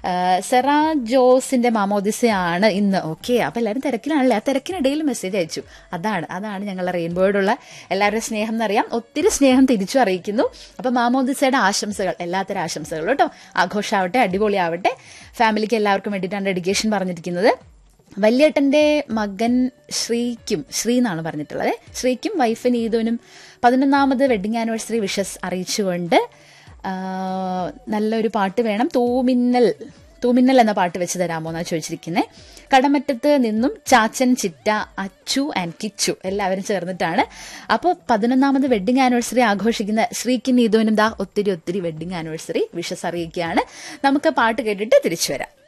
ആ, സെറ ജോസിന്റെ മാമോദിസയാണ് ഇന്ന് ഓക്കെ അപ്പൊ എല്ലാവരും തിരക്കിലാണല്ലേ ആ തിരക്കിനിടയിൽ മെസ്സേജ് അയച്ചു അതാണ് അതാണ് ഞങ്ങളുടെ റെയിൻബോയോടുള്ള എല്ലാവരുടെയും സ്നേഹം എന്നറിയാം ഒത്തിരി സ്നേഹം തിരിച്ചു അറിയിക്കുന്നു അപ്പൊ മാമോദിസയുടെ ആശംസകൾ എല്ലാത്തരം ആശംസകളും കേട്ടോ ആഘോഷമാവട്ടെ അടിപൊളിയാവട്ടെ ഫാമിലിക്ക് എല്ലാവർക്കും വേണ്ടിയിട്ടാണ് ഡെഡിക്കേഷൻ പറഞ്ഞിരിക്കുന്നത് വല്യേട്ടന്റെ മകൻ ശ്രീക്കും ശ്രീ എന്നാണ് പറഞ്ഞിട്ടുള്ളത് ശ്രീക്കും വൈഫ് നീതുവിനും പതിനൊന്നാമത് വെഡിങ് ആനിവേഴ്സറി വിഷസ് അറിയിച്ചുകൊണ്ട് ആ, നല്ലൊരു പാട്ട് വേണം തൂമിന്നൽ തൂമിന്നൽ എന്ന പാട്ട് വെച്ച് തരാമോ എന്നാണ് ചോദിച്ചിരിക്കുന്നത് കടമറ്റത്ത് നിന്നും ചാച്ചൻ ചിറ്റ അച്ചു ആൻഡ് കിച്ചു എല്ലാവരും ചേർന്നിട്ടാണ് അപ്പോൾ പതിനൊന്നാമത് വെഡിങ് ആനിവേഴ്സറി ആഘോഷിക്കുന്ന ശ്രീക്കും നീതുവിനും ദാ ഒത്തിരി ഒത്തിരി വെഡിങ് ആനിവേഴ്സറി വിഷസ് അറിയിക്കുകയാണ് നമുക്ക് പാട്ട് കേട്ടിട്ട് തിരിച്ചു വരാം